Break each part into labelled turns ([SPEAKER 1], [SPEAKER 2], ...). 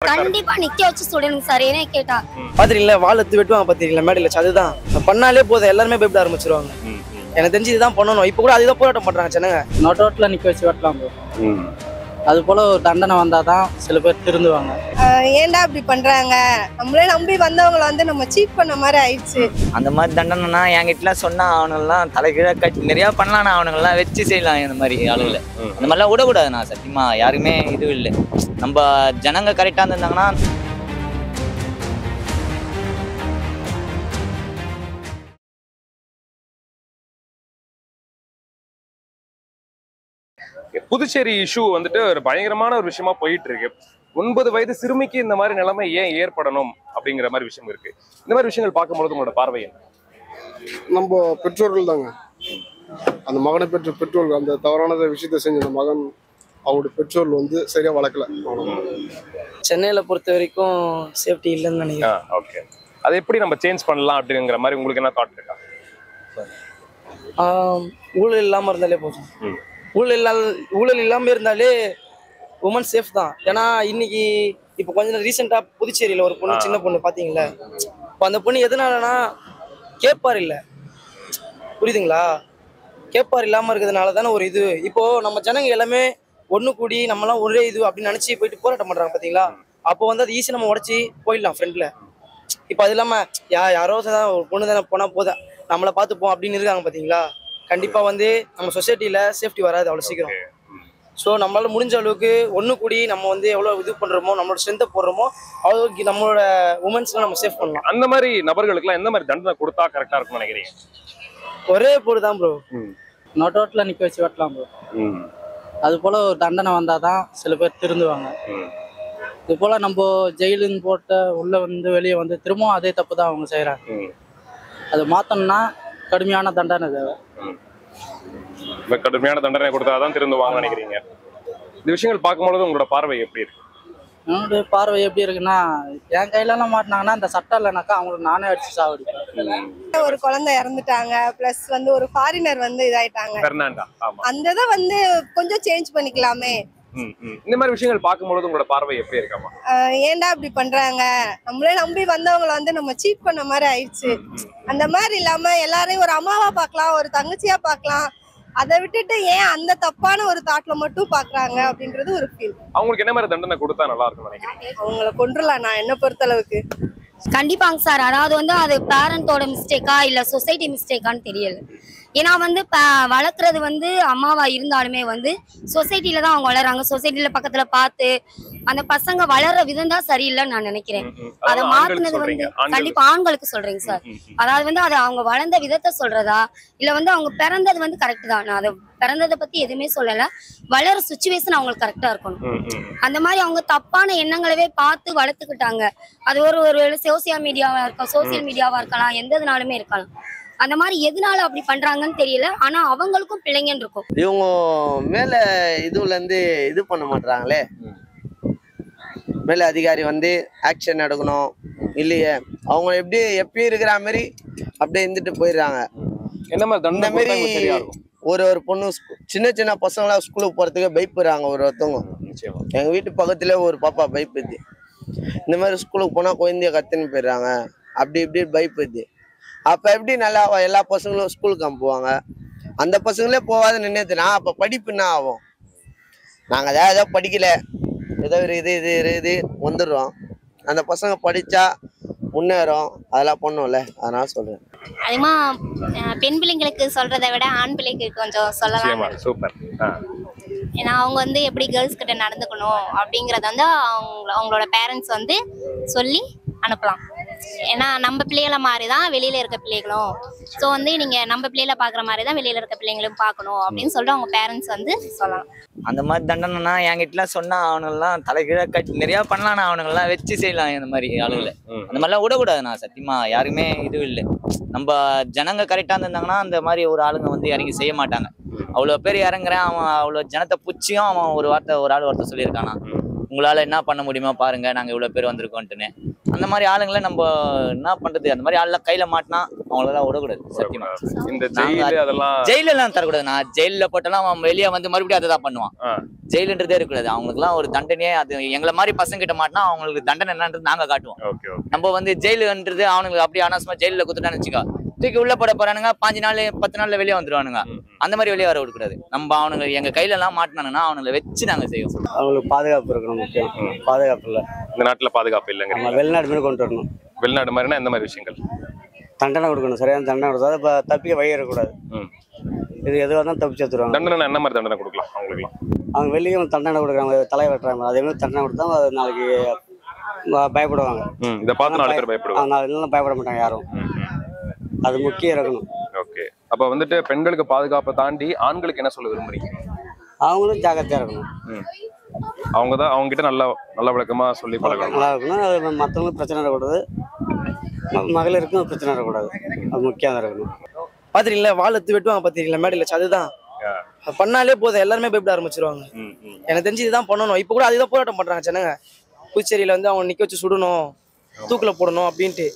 [SPEAKER 1] பர்ஃபெக்டா
[SPEAKER 2] கண்டிப்பா நிக்க வச்சு சுடணும் சார் ஏன்னா கேட்டா
[SPEAKER 3] பாத்திரீங்களா வாழை எடுத்து வெட்டுவாங்க பாத்திரீங்களா மேடையில் வச்சு அதுதான் அது பண்ணாலே போதும் எல்லாருமே பயப்பட ஆரம்பிச்சிருவாங்க எனக்கு தெரிஞ்சு இதுதான் பண்ணணும் இப்போ கூட அதுதான் போராட்டம் பண்றாங்க ஜனங்க
[SPEAKER 4] நோட்டோட்டில் நிற்க வச்சு வெட்டலாம் bro. அது போல ஒரு தண்டனை வந்தால் தான் சில பேர் திருந்துவாங்க
[SPEAKER 5] ஆஹ் ஏன்டா இப்படி பண்றாங்க நம்மளே நம்பி வந்தவங்கள வந்து நம்ம சீட் பண்ண மாதிரி ஆயிடுச்சு
[SPEAKER 6] அந்த மாதிரி தண்டனைனா என்கிட்டலாம் சொன்னா அவனுங்கெல்லாம் தலைகீழ கட்டி நிறைய பண்ணலாம் அவனுங்கெல்லாம் வச்சு செய்யலாம் இந்த மாதிரி ஆளுங்களை அந்த மாதிரிலாம் விடக்கூடாது நான் சத்தியமா யாருமே இது இல்லை நம்ம ஜனங்க கரெக்டாக இருந்திருந்தாங்கன்னா
[SPEAKER 1] புதுச்சேரி இஷ்யூ வந்துட்டு ஒரு பயங்கரமான ஒரு விஷயமா போயிட்டு இருக்கு ஒன்பது வயது சிறுமிக்கு இந்த மாதிரி நிலைமை ஏன் ஏற்படணும் அப்படிங்கிற மாதிரி விஷயம் இருக்கு இந்த மாதிரி விஷயங்கள் பார்க்கும்பொழுது உங்களோட பார்வை என்ன
[SPEAKER 7] நம்ம பெற்றோர்கள் தாங்க அந்த மகனை பெற்ற பெற்றோர்கள் அந்த தவறான விஷயத்தை செஞ்ச அந்த மகன் அவங்களுடைய பெற்றோர்கள் வந்து சரியா வளர்க்கல அவ்வளவுதான்.
[SPEAKER 3] சென்னையில பொறுத்த வரைக்கும் சேஃப்டி இல்லைன்னு நினைக்கிறேன்
[SPEAKER 1] ஓகே அதை எப்படி நம்ம சேஞ்ச் பண்ணலாம் அப்படிங்கிற மாதிரி உங்களுக்கு என்ன தாட் இருக்கா
[SPEAKER 3] ஆம், ஊழல் இல்லாம இருந்தாலே போதும்
[SPEAKER 1] ம்.
[SPEAKER 3] ஊழல் இல்லாத ஊழல் இல்லாம இருந்தாலே உமன் சேஃப் தான் ஏன்னா இன்னைக்கு இப்போ கொஞ்சம் ரீசெண்டா புதுச்சேரியில ஒரு பொண்ணு சின்ன பொண்ணு பாத்தீங்களா இப்போ அந்த பொண்ணு எதனாலனா கேட்பார் இல்ல புரியுதுங்களா கேட்பார் இல்லாம இருக்கிறதுனால தானே ஒரு இது இப்போ நம்ம ஜனங்க எல்லாமே ஒண்ணு கூடி நம்மலாம் ஒரே இது அப்படின்னு நினைச்சு போயிட்டு போராட்டம் பண்றாங்க பாத்தீங்களா அப்போ வந்து அது ஈஸி நம்ம உடச்சி போயிடலாம் ஃப்ரெண்ட்ல இப்போ அது இல்லாம யா யாரோ தான் ஒரு பொண்ணு தானே போனா போதும் நம்மளை பார்த்துப்போம் அப்படின்னு இருக்காங்க பாத்தீங்களா கண்டிப்பா வந்து நம்ம சொசைட்டில சேஃப்டி வராது அவ்வளவு சீக்கிரம் ஸோ நம்மளால முடிஞ்ச அளவுக்கு ஒன்று கூடி நம்ம வந்து எவ்வளோ இது பண்ணுறோமோ நம்மளோட ஸ்ட்ரென்த்தை போடுறோமோ அவ்வளோக்கு நம்மளோட உமன்ஸ்லாம் நம்ம சேஃப் பண்ணலாம்
[SPEAKER 1] அந்த மாதிரி நபர்களுக்குலாம் எந்த மாதிரி தண்டனை கொடுத்தா கரெக்டா இருக்கும்னு நினைக்கிறீங்க
[SPEAKER 3] ஒரே போடு தான் ப்ரோ
[SPEAKER 4] நோட்டோட்டில் நிற்க வச்சு வெட்டலாம் bro. அது போல ஒரு தண்டனை வந்தால் தான் சில பேர் திருந்துவாங்க இது போல் நம்ம ஜெயிலுன்னு போட்ட உள்ளே வந்து வெளியே வந்து திரும்பவும் அதே தப்பு தான் அவங்க செய்கிறாங்க அது மாற்றணும்னா கடுமையான தண்டனை தேவை
[SPEAKER 1] இப்ப கடுமையான தண்டனை கொடுத்தாதான் திருந்துவாங்கன்னு நினைக்கிறீங்க இந்த விஷயங்கள் பார்க்கும்பொழுது உங்களோட பார்வை எப்படி இருக்கு
[SPEAKER 4] என்னுடைய பார்வை எப்படி இருக்குன்னா என் கையிலலாம் மாட்டினாங்கன்னா இந்த சட்டம் இல்லைனாக்கா அவங்களுக்கு நானே அடிச்சு சாவடிப்பேன்
[SPEAKER 5] ஒரு குழந்தை இறந்துட்டாங்க பிளஸ் வந்து ஒரு ஃபாரினர் வந்து இதாயிட்டாங்க
[SPEAKER 1] பெர்னாண்டா ஆமா
[SPEAKER 5] அந்த இதை வந்து கொஞ்சம் சேஞ்ச் பண்ணிக்கலாமே
[SPEAKER 1] ம், ம். இந்த மாதிரி விஷயங்கள் பார்க்கும்பொழுது உங்களோட பார்வை எப்படி இருக்காமா
[SPEAKER 5] ஆஹ் ஏன்டா இப்படி பண்றாங்க நம்மளே நம்பி வந்தவங்கள வந்து நம்ம சீட் பண்ண மாதிரி ஆயிடுச்சு அந்த மாதிரி இல்லாம எல்லாரையும் ஒரு அம்மாவா பார்க்கலாம் ஒரு தங்கச்சியா பார்க்கலாம் அதை விட்டுட்டு ஏன் அந்த தப்பான ஒரு தாட்ல மட்டும் பாக்குறாங்க அப்படின்றது ஒரு ஃபீல்
[SPEAKER 1] அவங்களுக்கு என்ன மாதிரி தண்டனை கொடுத்தா நல்லா இருக்கும்னு நினைக்கிறீங்க
[SPEAKER 5] அவங்கள கொண்டுலாம் நான் என்ன பொறுத்தளவுக்கு
[SPEAKER 2] கண்டிப்பாங்க சார் அதாவது வந்து அது பேரண்டோட மிஸ்டேக்கா இல்ல சொசைட்டி மிஸ்டேக்கான்னு தெரியல ஏன்னா வந்து ப- வளர்க்குறது வந்து அம்மாவா இருந்தாலுமே வந்து சொசைட்டில தான் அவங்க வளர்றாங்க சொசைட்டில பக்கத்துல பார்த்து அந்த பசங்க வளர்ற விதம் தான் சரியில்லைன்னு நான் நினைக்கிறேன்
[SPEAKER 1] ம், ம்.
[SPEAKER 2] அதை
[SPEAKER 1] அதாவது ஆண்களுக்கு
[SPEAKER 2] மாத்துனது
[SPEAKER 1] சொல்றீங்க
[SPEAKER 2] வந்து
[SPEAKER 1] ஆண்கள்
[SPEAKER 2] கண்டிப்பா ஆண்களுக்கு சொல்றேங்க சார்
[SPEAKER 1] ம், ம்.
[SPEAKER 2] அதாவது வந்து அது அவங்க வளர்ந்த விதத்தை சொல்றதா இல்ல வந்து அவங்க பிறந்தது வந்து கரெக்ட் தான் நான் அதை பிறந்ததை பத்தி எதுவுமே சொல்லல வளர சுச்சுவேஷன் அவங்களுக்கு கரெக்டா இருக்கணும்
[SPEAKER 1] ம், ம்.
[SPEAKER 2] அந்த மாதிரி அவங்க தப்பான எண்ணங்களவே பார்த்து வளர்த்துக்கிட்டாங்க அது ஒரு ஒரு சோசியல் மீடியாவா இருக்கலாம் சோசியல் மீடியாவா இருக்கலாம் எந்த இதுனாலுமே இருக்கலாம் அந்த மாதிரி எதனால அப்படி பண்றாங்கன்னு தெரியல ஆனா அவங்களுக்கும் பிள்ளைங்கன்னு இருக்கும்
[SPEAKER 8] இவங்க மேல இதுல இருந்து இது பண்ண மாட்டாங்களே மேல அதிகாரி வந்து ஆக்ஷன் எடுக்கணும் இல்லையே அவங்க எப்படி எப்பயும் இருக்கிற மாதிரி அப்படியே இருந்துட்டு போயிடுறாங்க
[SPEAKER 1] என்ன மாதிரி
[SPEAKER 8] இந்த
[SPEAKER 1] தண்டனை
[SPEAKER 8] மாதிரி
[SPEAKER 1] கொடுத்தா உங்களுக்கு சரியா இருக்கும்
[SPEAKER 8] ஒரு ஒரு பொண்ணு ஸ்கூ- சின்ன சின்ன பசங்களாம் ஸ்கூலுக்கு போறதுக்கு பயப்படுறாங்க ஒரு ஒருத்தவங்க
[SPEAKER 1] நிச்சயமா
[SPEAKER 8] எங்க வீட்டு பக்கத்துல ஒரு பாப்பா பயப்படுது இந்த மாதிரி ஸ்கூலுக்கு போனா குழந்தைய கத்துன்னு போயிடுறாங்க அப்படி இப்படி பயப்படுது அப்ப எப்படி நல்லா எல்லா பசங்களும் ஸ்கூலுக்கு அனுப்புவாங்க அந்த பசங்களே போகாத நின்றுதுனா அப்ப படிப்பு என்ன ஆகும் நாங்க ஏதாவது ஏதோ படிக்கல ஏதோ ஒரு இது இது இது இது வந்துடுறோம் அந்த பசங்க படிச்சா முன்னேறும் அதெல்லாம் பண்ணும்ல அதனால சொல்றேன்
[SPEAKER 9] அதிகமா அஹ், பெண் பிள்ளைங்களுக்கு சொல்றதை விட ஆண் பிள்ளைக்கு கொஞ்சம் சொல்லலாம்
[SPEAKER 1] நிச்சயமா சூப்பர் ஆ.
[SPEAKER 9] ஏன்னா அவங்க வந்து எப்படி கேர்ள்ஸ் கிட்ட நடந்துக்கணும் அப்படிங்கறத வந்து அவங்க அவங்களோட பேரண்ட்ஸ் வந்து சொல்லி அனுப்பலாம் ஏன்னா நம்ம பிள்ளைகளை மாதிரி தான் வெளியில இருக்க பிள்ளைகளும் ஸோ வந்து நீங்க நம்ம பிள்ளைகளை பாக்குற மாதிரி தான் வெளியில இருக்க பிள்ளைங்களும் பார்க்கணும் அப்படின்னு சொல்லிட்டு அவங்க பேரண்ட்ஸ் வந்து சொல்லலாம்
[SPEAKER 6] அந்த மாதிரி தண்டனைனா என்கிட்டலாம் சொன்னா அவனுங்கெல்லாம் தலைகீழ கட்டி நிறைய பண்ணலாம் அவனுங்கெல்லாம் வச்சு செய்யலாம் இந்த மாதிரி ஆளுங்களை
[SPEAKER 1] ம்.
[SPEAKER 6] அந்த மாதிரிலாம் விடக்கூடாது நான் சத்தியமா யாருமே இது இல்லை நம்ம ஜனங்க கரெக்டாக இருந்திருந்தாங்கன்னா அந்த மாதிரி ஒரு ஆளுங்க வந்து இறங்கி செய்ய மாட்டாங்க அவ்வளோ பேர் இறங்குறேன் அவன் அவ்வளோ ஜனத்தை புச்சியும் அவன் ஒரு வார்த்தை ஒரு ஆள் ஒருத்தர் சொல்லியிருக்கானா உங்களால் என்ன பண்ண முடியுமா பாருங்க நாங்கள் இவ்வளோ பேர் வந்திருக்கோன்ட்டுன்னு அந்த மாதிரி ஆளுங்களை நம்ம என்ன பண்ணுறது அந்த மாதிரி ஆளுலாம் கையில் மாட்டினா அவங்களெல்லாம் விடக்கூடாது சத்தியமா
[SPEAKER 1] இந்த ஜெயிலு அதெல்லாம்
[SPEAKER 6] ஜெயிலெல்லாம் தரக்கூடாது நான் ஜெயிலில் போட்டெல்லாம் அவன் வெளியே வந்து மறுபடியும் அதை தான் பண்ணுவான்
[SPEAKER 1] ஆ.
[SPEAKER 6] ஜெயிலுன்றதே இருக்கக்கூடாது அவங்களுக்குலாம் ஒரு தண்டனையே அது எங்களை மாதிரி பசங்க கிட்ட மாட்டினா அவங்களுக்கு தண்டனை என்னன்றது நாங்க காட்டுவோம்
[SPEAKER 1] ஓகே ஓகே
[SPEAKER 6] நம்ம வந்து ஜெயிலுன்றது அவனுங்களுக்கு அப்படியே அனாவசியமா ஜெயிலில் குத்துட்டான்னு வச்சுக்கோ தூக்கி உள்ள போட போறானுங்க பாஞ்சு நாள் பத்து நாள்ல வெளியே வந்துருவானுங்க அந்த மாதிரி வெளியே வர விடக்கூடாது நம்ம அவனுங்க எங்க கையில எல்லாம் மாட்டினானுங்கன்னா அவனுங்களை வச்சு நாங்க செய்வோம்
[SPEAKER 10] அவங்களுக்கு பாதுகாப்பு இருக்கணும் முக்கியம் பாதுகாப்பு இல்லை
[SPEAKER 1] இந்த நாட்டுல பாதுகாப்பு
[SPEAKER 10] நம்ம
[SPEAKER 1] இல்லைங்க
[SPEAKER 10] வெளிநாடு மாரி கொண்டு வரணும்
[SPEAKER 1] வெளிநாடு மாதிரினா எந்த மாதிரி விஷயங்கள்
[SPEAKER 10] தண்டனை கொடுக்கணும் சரியான தண்டனை கொடுத்தா இப்போ தப்பிக்க வழி இருக்கக்கூடாது
[SPEAKER 1] ம்.
[SPEAKER 10] இது எதுவாக தான் தப்பிச்சு எடுத்துருவாங்க
[SPEAKER 1] தண்டனை என்ன மாதிரி தண்டனை கொடுக்கலாம் அவங்களுக்குலாம்
[SPEAKER 10] அவங்க வெளியே தண்டனை கொடுக்குறாங்க தலை வெட்டுறாங்க அதே மாதிரி தண்டனை கொடுத்தா அது நாளைக்கு ப- பயப்படுவாங்க
[SPEAKER 1] ம் இதை பார்த்து நாலு பேர் பயப்படுவாங்க
[SPEAKER 10] நாலு இல்லைன்னா பயப்பட மாட்டாங்க யாரும் அது முக்கியம் இருக்கணும்
[SPEAKER 1] ஓகே அப்ப வந்துட்டு பெண்களுக்கு பாதுகாப்பை தாண்டி ஆண்களுக்கு என்ன சொல்ல விரும்புறீங்க
[SPEAKER 10] அவங்களும் ஜாக்கிரதையாக இருக்கணும்
[SPEAKER 1] ம் அவங்க தான் அவங்க கிட்ட நல்லா நல்ல விளக்கமா சொல்லி பழகணும்
[SPEAKER 10] நல்லா இருக்கணும் அது மற்றவங்களுக்கும் பிரச்சனை இருக்கக்கூடாது ம- மகளிருக்கும் பிரச்சனை இருக்கக்கூடாது அது முக்கியம் தான் இருக்கணும்
[SPEAKER 3] பாத்திரீங்களா வாழை எடுத்து வெட்டுவாங்க பாத்திரீங்களா மேடையில் வச்சு அதுதான் அது பண்ணாலே போதும் எல்லாருமே பயப்பட ஆரம்பிச்சிருவாங்க
[SPEAKER 1] ம், ம்.
[SPEAKER 3] எனக்கு தெரிஞ்சு இதுதான் பண்ணணும் இப்போ கூட அதுதான் போராட்டம் பண்றாங்க ஜனங்க புதுச்சேரியில வந்து அவங்க நிக்க வச்சு சுடணும் தூக்குல போடணும் அப்படின்ட்டு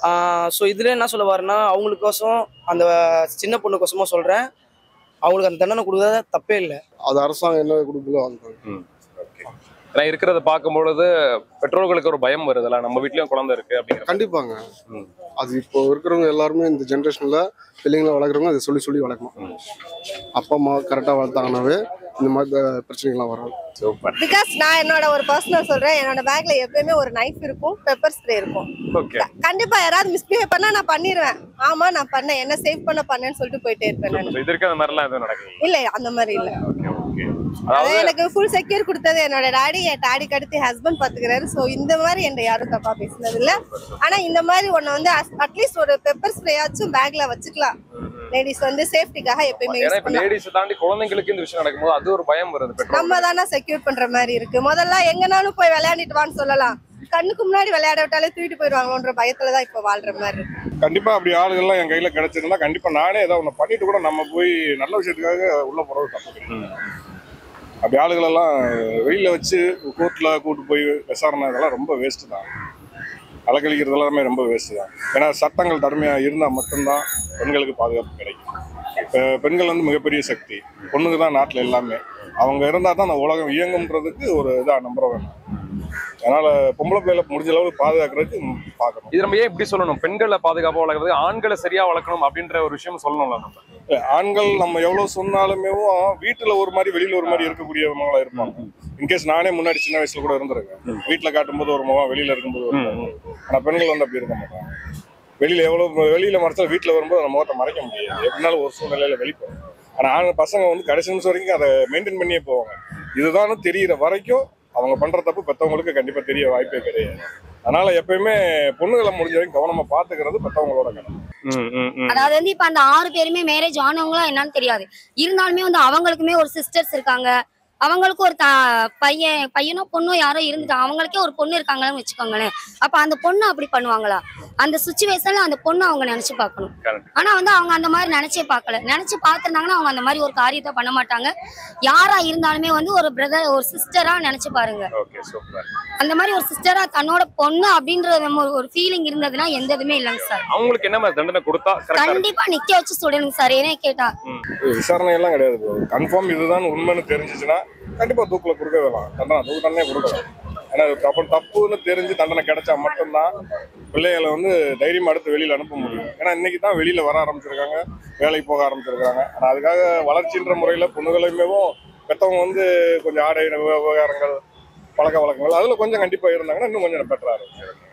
[SPEAKER 3] ஸோ இதுல என்ன சொல்ல வரேன்னா அவங்களுக்கோசம் அந்த சின்ன பொண்ணுக்கோசமா சொல்றேன் அவங்களுக்கு அந்த தண்டனை கொடுக்கறத தப்பே இல்லை
[SPEAKER 7] அது அரசாங்கம் என்ன கொடுக்குதோ அந்த
[SPEAKER 1] ம் ஓகே ஏன்னா இருக்கிறத பார்க்கும் பொழுது பெற்றோர்களுக்கு ஒரு பயம் வருதுல்ல நம்ம வீட்லயும் குழந்தை இருக்கு அப்படிங்கிற
[SPEAKER 7] கண்டிப்பாங்க
[SPEAKER 1] ம்.
[SPEAKER 7] அது இப்போ இருக்கிறவங்க எல்லாருமே இந்த ஜென்ரேஷன்ல பிள்ளைங்களை வளர்க்குறவங்க அதை சொல்லி சொல்லி வளர்க்கணும் அப்பா அம்மா கரெக்டாக வளர்த்தாங்கன்னாவே இந்த மாதிரி அஹ், பிரச்சனைகள்லாம் வராது
[SPEAKER 1] சூப்பர்
[SPEAKER 5] பிகாஸ் நான் என்னோட ஒரு பர்சனல் சொல்றேன் என்னோட பேக்ல எப்பயுமே ஒரு நைஃப் இருக்கும் பெப்பர் ஸ்ப்ரே இருக்கும்
[SPEAKER 1] ஓகே
[SPEAKER 5] கண்டிப்பா யாராவது மிஸ்பிஹேவ் பண்ணா நான் பண்ணிடுவேன் ஆமா நான் பண்ணேன் என்ன சேவ் பண்ண பண்ணேன்னு சொல்லிட்டு போயிட்டே இருப்பேன் நான்
[SPEAKER 1] இது இருக்க அந்த மாதிரிலாம் எதுவும் நடக்குது
[SPEAKER 5] இல்ல அந்த மாதிரி இல்ல
[SPEAKER 1] ஓகே ஓகே
[SPEAKER 5] அதான்
[SPEAKER 1] அதாவது
[SPEAKER 5] எனக்கு ஃபுல் செக்யூர் கொடுத்தது என்னோட டாடி என் டாடிக்கு அடுத்து ஹஸ்பண்ட் பாத்துக்கிறாரு சோ இந்த மாதிரி என்கிட்ட யாரும் தப்பா பேசினது இல்ல ஆனா இந்த மாதிரி ஒண்ணு வந்து அட்லீஸ்ட் ஒரு பெப்பர் ஸ்ப்ரேயாச்சும் பேக்ல வச்சுக்கலாம் லேடிஸ் வந்து சேஃப்டிக்காக எப்பயுமே
[SPEAKER 1] ஏன்னா
[SPEAKER 5] யூஸ்
[SPEAKER 1] இப்ப
[SPEAKER 5] பண்ணலாம்
[SPEAKER 1] லேடிஸ் தாண்டி குழந்தைங்களுக்கு இந்த விஷயம் நடக்கும்போது அது ஒரு பயம் வருது பெற்றோர்
[SPEAKER 5] நம்ம தானே செக்யூர் பண்ற மாதிரி இருக்கு முதல்ல எங்கனாலும் போய் விளையாடிட்டு வான்னு சொல்லலாம் கண்ணுக்கு முன்னாடி விளையாட விட்டாலே தூக்கிட்டு போயிடுவாங்களோன்ற பயத்துல தான் இப்ப வாழ்ற மாதிரி இருக்கு
[SPEAKER 11] கண்டிப்பா அப்படி ஆளுகள்லாம் என் கையில கிடைச்சிருந்தா கண்டிப்பா நானே ஏதாவது ஒண்ணு பண்ணிட்டு கூட நம்ம போய் நல்ல விஷயத்துக்காக உள்ள போறது தப்பு கிடையாது. அப்படி ஆளுகளெல்லாம் வெயில வச்சு கோர்ட்ல கூட்டு போய் விசாரணை இதெல்லாம் ரொம்ப வேஸ்ட் தான் அலக்கழிக்கிறது எல்லாமே ரொம்ப வேஸ்ட் தான் ஏன்னா சட்டங்கள் தடுமையா இருந்தா மட்டும்தான் பெண்களுக்கு பாதுகாப்பு கிடைக்கும் இப்போ பெண்கள் வந்து மிகப்பெரிய சக்தி பொண்ணுங்க தான் நாட்டில் எல்லாமே அவங்க இருந்தால் தான் அந்த உலகம் இயங்கும்ன்றதுக்கு ஒரு இதாக நம்புற வேணும் அதனால பொம்பளை பிள்ளைகளை முடிஞ்ச அளவுக்கு பாதுகாக்கிறதுக்கு பார்க்கணும்
[SPEAKER 1] இது நம்ம ஏன் இப்படி சொல்லணும் பெண்களை பாதுகாப்பா வளர்க்கறது ஆண்களை சரியா வளர்க்கணும் அப்படின்ற ஒரு விஷயம் சொல்லணும்ல நம்ம
[SPEAKER 11] இல்ல, ஆண்கள் நம்ம எவ்வளவு சொன்னாலுமே வீட்டுல ஒரு மாதிரி வெளியில ஒரு மாதிரி இருக்கக்கூடியவங்களா இருப்பாங்க இன்கேஸ் நானே முன்னாடி சின்ன வயசுல கூட இருந்திருக்கேன் வீட்டுல காட்டும்போது ஒரு முகம் வெளியில இருக்கும்போது ஒரு முகம் ஆனா பெண்கள் வந்து அப்படி இருக்க மாட்டாங்க வெளியில எவ்வளவு வெளியில மறைச்சா வீட்டுல வரும்போது அந்த முகத்தை மறைக்க முடியாது எப்படினாலும் ஒரு சூழ்நிலையில வெளிப்படும் ஆனா ஆண் பசங்க வந்து கடைசி நிமிஷம் வரைக்கும் அதை மெயின்டைன் பண்ணியே போவாங்க இதுதான் தெரியிற வரைக்கும் அவங்க பண்ற தப்பு பெத்தவங்களுக்கு கண்டிப்பா தெரிய வாய்ப்பே கிடையாது அதனால எப்பயுமே பொண்ணுகளை முடிஞ்ச வரைக்கும் கவனமா பாத்துக்கிறது பெத்தவங்களோட கடமை
[SPEAKER 1] ம், ம், ம்.
[SPEAKER 2] அதாவது வந்து இப்ப அந்த ஆறு பேருமே மேரேஜ் ஆனவங்களா என்னன்னு தெரியாது இருந்தாலுமே வந்து அவங்களுக்குமே ஒரு சிஸ்டர்ஸ் இருக்காங்க அவங்களுக்கும் ஒரு த- பையன் பையனோ பொண்ணோ யாரோ இருந்துட்டு அவங்களுக்கே ஒரு பொண்ணு இருக்காங்கன்னு வச்சுக்கோங்களேன் அப்ப அந்த பொண்ணு அப்படி பண்ணுவாங்களா அந்த சுச்சுவேஷன்ல அந்த பொண்ணு அவங்க நினைச்சு பார்க்கணும்
[SPEAKER 1] Correct.
[SPEAKER 2] ஆனா வந்து அவங்க அந்த மாதிரி நினைச்சே பார்க்கல நினைச்சு பார்த்திருந்தாங்கன்னா அவங்க அந்த மாதிரி ஒரு காரியத்தை பண்ண மாட்டாங்க யாரா இருந்தாலுமே வந்து ஒரு பிரதர் ஒரு சிஸ்டரா நினைச்சு பாருங்க
[SPEAKER 1] ஓகே சூப்பர்
[SPEAKER 2] அந்த மாதிரி ஒரு சிஸ்டரா தன்னோட பொண்ணு அப்படின்ற நம்ம ஒரு ஃபீலிங் இருந்ததுன்னா எந்த இதுவுமே இல்லைங்க சார்
[SPEAKER 1] அவங்களுக்கு என்ன மாதிரி தண்டனை கொடுத்தா கரெக்டா
[SPEAKER 2] கண்டிப்பா நிக்க வச்சு சுடணுங்க சார் ஏனே கேட்டா
[SPEAKER 11] விசாரணை எல்லாம் கிடையாது கன்ஃபார்ம் இதுதான் உண்மைன்னு தெரிஞ்சிச்சுன்னா கண்டிப்பா தூக்குல கொடுக்க வேணாம் தண்டனை தூக்கு தண்டனை கொடுக்கலாம் ஏன்னா இது தப்பு தப்புன்னு தெரிஞ்சு தண்டனை கிடைச்சா மட்டும்தான் பிள்ளைகளை வந்து தைரியமா அடுத்து வெளியில அனுப்ப முடியும் ஏன்னா இன்னைக்கு தான் வெளியில வர ஆரம்பிச்சிருக்காங்க வேலைக்கு போக ஆரம்பிச்சிருக்காங்க ஆனா அதுக்காக வளர்ச்சின்ற முறையில பொண்ணுகளையுமே பெத்தவங்க வந்து கொஞ்சம் ஆடை விவகாரங்கள் பழக்க வழக்கங்கள் அதுல கொஞ்சம் கண்டிப்பா இருந்தாங்கன்னா இன்னும் கொஞ்சம் பெட்டரா இருக்கும்